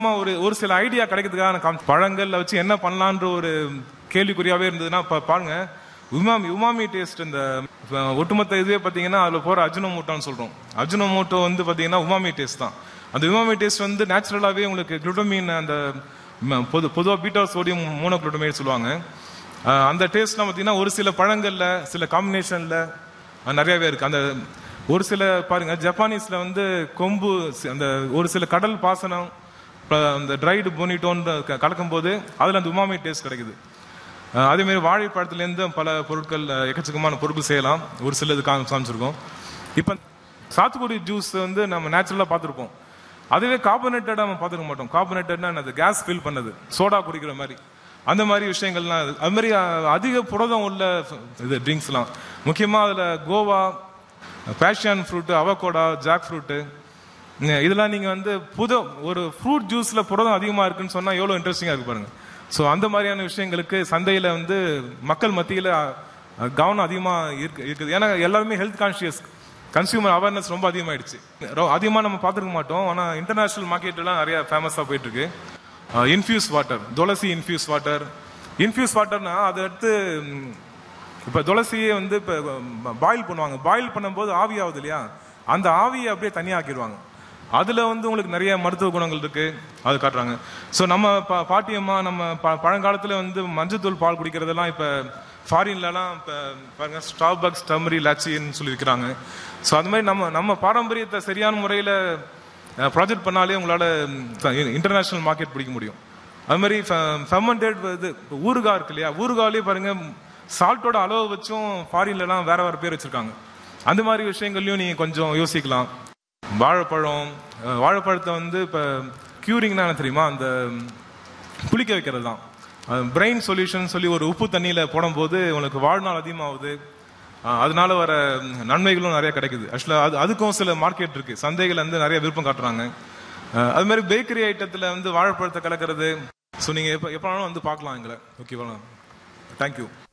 சும்மா ஒரு ஒரு சில ஐடியா கிடைக்கிறதுக்காக நான் காமிச்சேன். பழங்கள்ல வச்சு என்ன பண்ணலான்ற ஒரு கேள்விக்குறியாவே இருந்ததுன்னா பா- பாருங்க உமாமி உமாமி டேஸ்ட் இந்த அஹ், ஒட்டுமொத்த இதுவே பார்த்தீங்கன்னா அதில் போகிற அஜினோமோட்டோன்னு சொல்கிறோம் அஜினோமோட்டோ வந்து பார்த்தீங்கன்னா உமாமி டேஸ்ட் தான் அந்த உமாமி டேஸ்ட் வந்து நேச்சுரலாகவே உங்களுக்கு குளுட்டமின் அந்த ம- பொது பொதுவாக பீட்டா சோடியம் மோனோகுளுட்டமேட் சொல்லுவாங்க அஹ், அந்த டேஸ்ட்லாம் பார்த்தீங்கன்னா ஒரு சில பழங்களில் சில காம்பினேஷனில் நிறையவே இருக்கு அந்த ஒரு சில பாருங்க ஜப்பானீஸ்ல வந்து கொம்பு சி- அந்த ஒரு சில கடல் பாசனம் ப- அந்த ட்ரைடு பொனிட்டோன்னு கலக்கும் போது அதுல அந்த உமாமி டேஸ்ட் கிடைக்குது அஹ் அதே மாதிரி வாழைப்பழத்துலேருந்து பல பொருட்கள் அஹ், எக்கச்சக்கமான பொருட்கள் செய்யலாம் ஒரு சிலது காமி காமிச்சிருக்கோம் இப்போ சாத்துக்குடி ஜூஸ் வந்து நம்ம நேச்சுரலாக பார்த்துருப்போம் அதுவே கார்பனேட்டடாக நம்ம பார்த்துக்க மாட்டோம் கார்பனேட்டட்னா அது கேஸ் ஃபில் பண்ணது சோடா குடிக்கிற மாதிரி அந்த மாதிரி விஷயங்கள்லாம் அது அது மாதிரி அஹ், அதிக புரதம் உள்ள இது ட்ரிங்க்ஸ்லாம் முக்கியமாக அதில் guava passion fruit avocado jackfruit இதெல்லாம் நீங்கள் வந்து புது ஒரு ஃப்ரூட் ஜூஸில் புரதம் அதிகமாக இருக்குன்னு சொன்னால் எவ்வளோ இன்ட்ரெஸ்டிங்காக இருக்கு பாருங்க ஸோ அந்த மாதிரியான விஷயங்களுக்கு சந்தையில் வந்து மக்கள் மத்தியில் கவனம் அதிகமாக இருக்கு இருக்குது ஏன்னா எல்லாருமே ஹெல்த் கான்ஷியஸ் கன்சியூமர் அவேர்னஸ் ரொம்ப அதிகமாயிடுச்சு அதிகமாக நம்ம பார்த்துருக்க மாட்டோம் ஆனால் இன்டர்நேஷ்னல் மார்க்கெட்லாம் நிறைய ஃபேமஸாக போயிட்டு இருக்கு இன்ஃபியூஸ் வாட்டர் துளசி இன்ஃபியூஸ் வாட்டர் இன்ஃபியூஸ் வாட்டர்னா அதை எடுத்து ம், இப்ப துளசியே வந்து இப்ப பாயில் பண்ணுவாங்க பாயில் பண்ணும்போது ஆவி ஆகுது இல்லையா அந்த ஆவியை அப்படியே தனியா ஆக்கிடுவாங்க அதுல வந்து உங்களுக்கு நிறைய மருத்துவ குணங்கள் இருக்கு அது காட்டுறாங்க ஸோ நம்ம பா- பாட்டியம்மா நம்ம ப- பழங்காலத்துல வந்து மஞ்சத்தூள் பால் குடிக்கிறதெல்லாம் இப்ப ஃபாரின்லலாம் இப்ப பாருங்க ஸ்டார்பக்ஸ் டர்மரி லாச்சின்னு சொல்லி விற்கிறாங்க ஸோ அது மாதிரி நம்ம நம்ம பாரம்பரியத்தை சரியான முறையில ப்ராஜெக்ட் பண்ணாலே உங்களால இன்டர்நேஷனல் மார்க்கெட் பிடிக்க முடியும் அது மாதிரி ஃபெர்மெண்டட் இது இப்ப ஊறுகாய் இருக்கு இல்லையா ஊறுகாயிலே பாருங்க சால்ட்டோட அளவு வச்சும் ஃபாரின்லலாம் வேற வேற பேர் வச்சிருக்காங்க அந்த மாதிரி விஷயங்கள்லயும் நீங்க கொஞ்சம் யோசிக்கலாம் வாழைப்பழம் அஹ், வாழைப்பழத்தை வந்து இப்ப கியூரிங்னா என்ன தெரியுமா அந்த ம், புளிக்க வைக்கிறது தான் பிரெயின் சொல்யூஷன் சொல்லி ஒரு உப்பு தண்ணியில போடும்போது உங்களுக்கு வாழ்நாள் அதிகமாகுது அஹ், அதனால வர ம், நன்மைகளும் நிறைய கிடைக்குது ஆக்சுவலா அது அதுக்கும் சில மார்க்கெட் இருக்கு சந்தைகள் வந்து நிறைய விருப்பம் காட்டுறாங்க அஹ், அது மாதிரி பேக்கரி ஐட்டத்துல வந்து வாழைப்பழத்தை கலக்கிறது ஸோ நீங்க எப்போ எப்போ வேணாலும் வந்து பார்க்கலாம் எங்களை ஓகேவா தேங்க்யூ